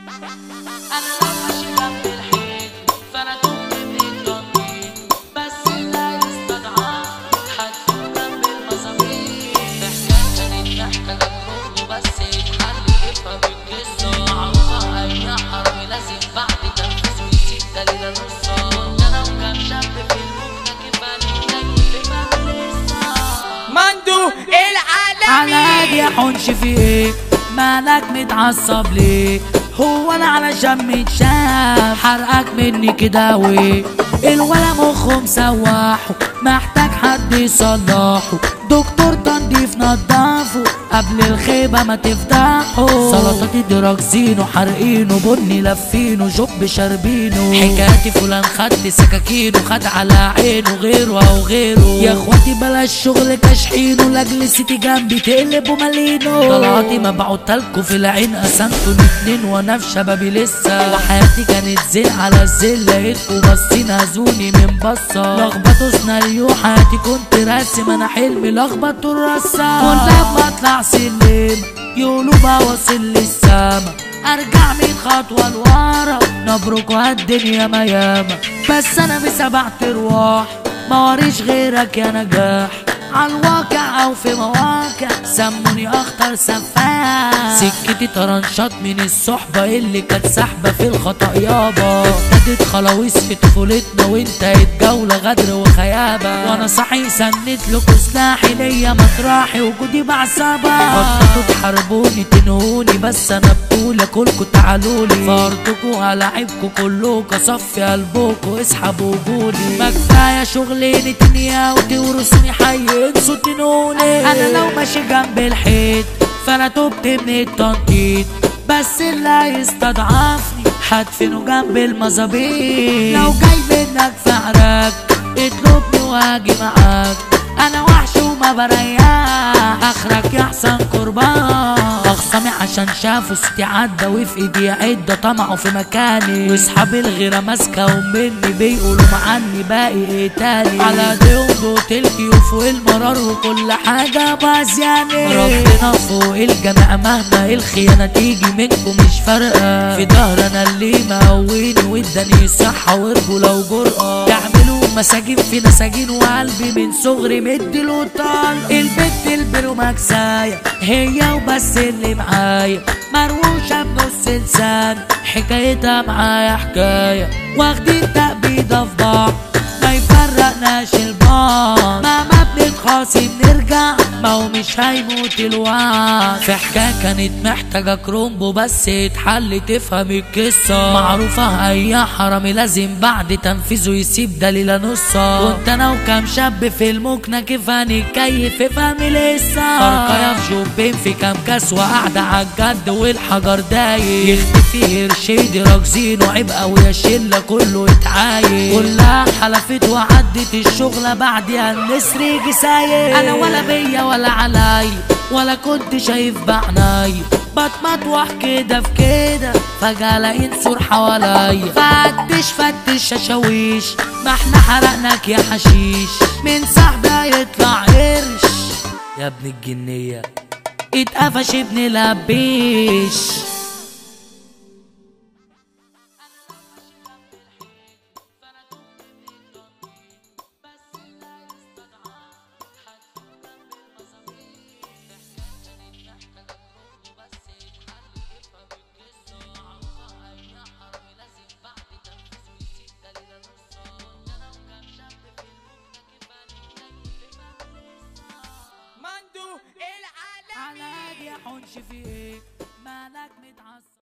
انا لو ماشي جنب الحيط فانا تهت من التنطيط بس اللي يستدعى هتكون جنب المظابيط الحكايه كانت محتاجه تروح بس يتحل يفهم القصه معروفه اي حرامي لازم بعد تنفيذه يسيب دليل النصاب ده لو كان شاب في المكنه كفايه كيف يفهم لسه مندو على العالمي يا حنش في ايه مالك متعصب ليه هو انا علشان متشاف حرقك مني كده ويه الولا مخه مسوحه محتاج حد يصلحه دكتور تنظيف نضفه قبل الخيبة ما تفتحه سلطاتي دراكسينه حارقينه بني لفينه جب شاربينه حكايتي فلان خد سكاكينه خد على عينه غيره او غيره يا اخواتي بلاش شغل كاشحينه لاجل سيتي جنبي تقلبوا مالينه طلعتي مبعوتلكوا في العين قسمتوا الاتنين وانا في شبابي لسه وحياتي كانت زين على الزين لقيتكوا باصين هزوني من بصه لخبطوا سيناريو حياتي كنت راسم انا حلمي لخبطوا الرسام كل ما اطلع سلم يقولوا بوصل للسما ارجع ميت خطوه لورا نبرك الدنيا ما ياما بس انا بسبع ارواح ما وريش غيرك يا نجاح عالواقع او في مواقع سموني اخطر سفاح سكتي طرنشات من الصحبة اللي كانت سحبة في الخطأ يابا ابتدت خلاويص في طفولتنا وانتهت جولة غدر وخيابة وانا صحي سنت لكم سلاحي ليا مطرحي وجودي بعصابة بطلتوا تحاربوني تنهوني بس انا بطولة كلكوا تعالولي فرتكوا هلاعبكوا كلكوا صفي قلبكوا اسحبوا وجودي ما كفاية شغل نتنيا وتورثوني حي انسوا تنوني انا لو ماشي جنب الحيط فانا تبت من التنطيط بس اللي هيستضعفني هدفنه جنب المظابيط لو جاي منك في عراك اطلبني واجي معاك انا وحش وما بريح اخرك يا حسن قربان اخصامي عشان شافوا ستي عدى وفي ايدي عدة طمعوا في مكاني واصحاب الغيرة ماسكة ومني بيقولوا معني باقي ايه تاني على ديهم دوت الكيوف والمرار وكل حاجة بازياني ربنا فوق الجميع مهما الخيانة تيجي منكم مش فارقة في ظهر انا اللي مقويني واداني صحة ورجولة وجرأة تعملوا مساجين في نساجين وقلبي من صغري مدي له طال البت البرو مكساية هي وبس اللي معايا مروشة بنص لسان حكايتها معايا حكاية واخدين تأبيدة في بعض ما يفرقناش البعض مهما بنتخاصم نرجع ما هو مش هيموت الوعد في حكاية كانت محتاجة كرومبو بس يتحل تفهم القصة معروفة أي حرامي لازم بعد تنفيذه يسيب دليل نصة كنت أنا وكام شاب في المكنة كيف هنتكيف افهمي لسه فرقايا في جوبين في كام كاس وقاعدة عالجد والحجر دايق يختفي قرشيدي راكزينه عيب أوي يا شلة كله اتعايق كلها حلفت وعدت الشغلة بعدها النسر يجي سايق أنا ولا بيا ولا علي ولا كنت شايف بعناي بتمطوح كده في كده فجأة الاقي نسور حواليا فتش فتش اشاويش ما احنا حرقناك يا حشيش من صاحبي يطلع قرش يا ابن الجنية اتقفش ابن لبيش مندو العالمي على يا حنش في ايه مالك متعصب